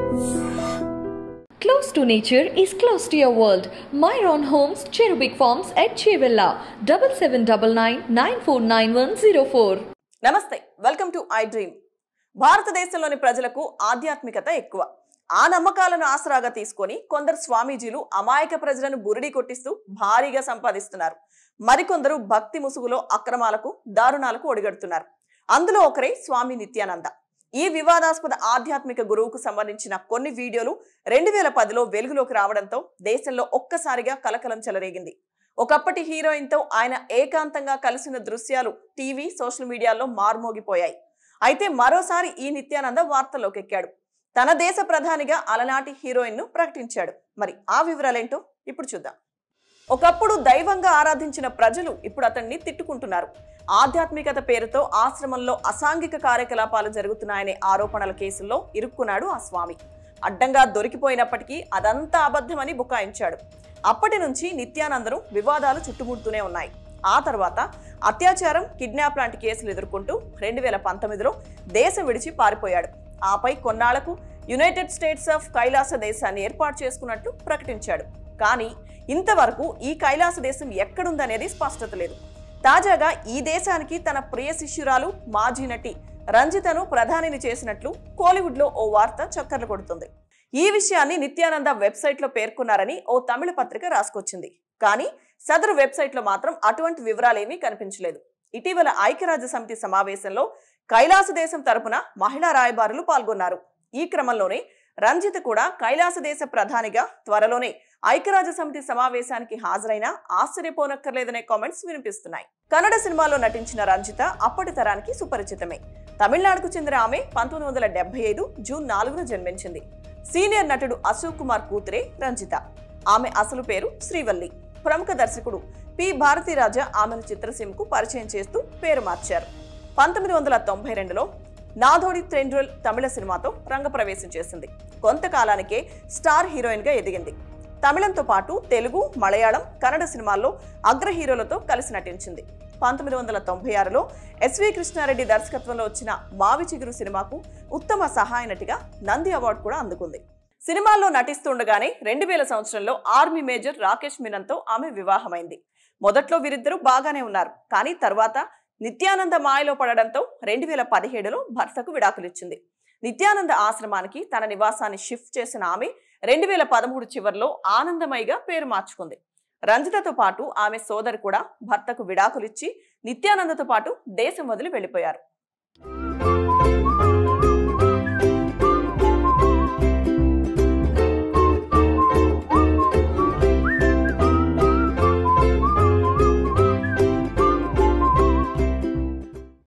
Close to nature is close to your world. Myron Homes, Cherubic Farms at Chevilla, double seven double nine nine four nine one zero four. నమస్తే welcome to I dream భారతదేశంలోని ప్రజలకు ఆధ్యాత్మికత ఎక్కువ ఆ నమ్మకాలను ఆసరాగా తీసుకొని కొందరు స్వామీజీలు అమాయక ప్రజలను బురిడి కొట్టిస్తూ భారీగా సంపాదిస్తున్నారు మరికొందరు భక్తి ముసుగులో అక్రమాలకు దారుణాలకు ఒడిగడుతున్నారు అందులో ఒకరే స్వామి నిత్యానంద ఈ వివాదాస్పద ఆధ్యాత్మిక గురువుకు సంబంధించిన కొన్ని వీడియోలు రెండు వేల పదిలో వెలుగులోకి రావడంతో దేశంలో ఒక్కసారిగా కలకలం చెలరేగింది ఒకప్పటి హీరోయిన్ తో ఆయన ఏకాంతంగా కలిసిన దృశ్యాలు టీవీ సోషల్ మీడియాలో మార్మోగిపోయాయి అయితే మరోసారి ఈ నిత్యానంద వార్తల్లోకి ఎక్కాడు తన దేశ ప్రధానిగా అలనాటి హీరోయిన్ ను ప్రకటించాడు మరి ఆ వివరాలేంటో ఇప్పుడు చూద్దాం ఒకప్పుడు దైవంగా ఆరాధించిన ప్రజలు ఇప్పుడు అతన్ని తిట్టుకుంటున్నారు ఆధ్యాత్మికత పేరుతో ఆశ్రమంలో అసాంఘిక కార్యకలాపాలు జరుగుతున్నాయనే ఆరోపణల కేసుల్లో ఇరుక్కున్నాడు ఆ స్వామి అడ్డంగా దొరికిపోయినప్పటికీ అదంతా అబద్ధమని బుకాయించాడు అప్పటి నుంచి నిత్యానందరు వివాదాలు చుట్టుముడుతూనే ఉన్నాయి ఆ తర్వాత అత్యాచారం కిడ్నాప్ లాంటి కేసులు ఎదుర్కొంటూ రెండు వేల పంతొమ్మిదిలో దేశం విడిచి పారిపోయాడు ఆపై కొన్నాళ్లకు యునైటెడ్ స్టేట్స్ ఆఫ్ కైలాస దేశాన్ని ఏర్పాటు చేసుకున్నట్టు ప్రకటించాడు కానీ ఇంతవరకు ఈ కైలాస దేశం ఎక్కడుందనేది స్పష్టత లేదు తాజాగా ఈ దేశానికి తన ప్రియ శిష్యురాలు మాజీ నటి రంజితను ప్రధానిని చేసినట్లు కోలీవుడ్ లో ఓ వార్త చక్కర్లు కొడుతుంది ఈ విషయాన్ని నిత్యానంద వెబ్సైట్ లో పేర్కొన్నారని ఓ తమిళ పత్రిక రాసుకొచ్చింది కానీ సదరు వెబ్సైట్ లో మాత్రం అటువంటి వివరాలేమీ కనిపించలేదు ఇటీవల ఐక్యరాజ్య సమితి సమావేశంలో కైలాస దేశం తరపున మహిళా రాయబారులు పాల్గొన్నారు ఈ క్రమంలోనే రంజిత్ కూడా కైలాస దేశ ప్రధానిగా త్వరలోనే ఐక్యరాజ్య సమితి సమావేశానికి హాజరైన ఆశ్చర్యపోనక్కర్లేదనే కామెంట్స్ వినిపిస్తున్నాయి కన్నడ సినిమాలో నటించిన రంజిత అప్పటి తరానికి సుపరిచితమే తమిళనాడుకు చెందిన ఆమె పంతొమ్మిది వందల డెబ్బై ఐదు జూన్ నాలుగున జన్మించింది సీనియర్ నటుడు అశోక్ కుమార్ కూతురే రంజిత ఆమె అసలు పేరు శ్రీవల్లి ప్రముఖ దర్శకుడు పి భారతీరాజా ఆమెను చిత్రసీమకు పరిచయం చేస్తూ పేరు మార్చారు పంతొమ్మిది వందల తొంభై రెండులో నాథోడి త్రెండ్రల్ తమిళ సినిమాతో రంగప్రవేశం చేసింది కొంతకాలానికే స్టార్ హీరోయిన్ గా ఎదిగింది తమిళంతో పాటు తెలుగు మలయాళం కన్నడ సినిమాల్లో అగ్ర హీరోలతో కలిసి నటించింది పంతొమ్మిది వందల తొంభై ఆరులో ఎస్వి కృష్ణారెడ్డి దర్శకత్వంలో వచ్చిన మావి చిగురు సినిమాకు ఉత్తమ సహాయ నటిగా నంది అవార్డు కూడా అందుకుంది సినిమాల్లో నటిస్తుండగానే రెండు వేల సంవత్సరంలో ఆర్మీ మేజర్ రాకేష్ మీనన్తో ఆమె వివాహమైంది మొదట్లో వీరిద్దరూ బాగానే ఉన్నారు కానీ తర్వాత నిత్యానంద మాయలో పడడంతో రెండు వేల పదిహేడులో భర్తకు విడాకులిచ్చింది నిత్యానంద ఆశ్రమానికి తన నివాసాన్ని షిఫ్ట్ చేసిన ఆమె రెండు వేల పదమూడు చివరిలో ఆనందమయిగా పేరు మార్చుకుంది రంజితతో పాటు ఆమె సోదరు కూడా భర్తకు విడాకులిచ్చి నిత్యానందతో పాటు దేశం వదిలి వెళ్లిపోయారు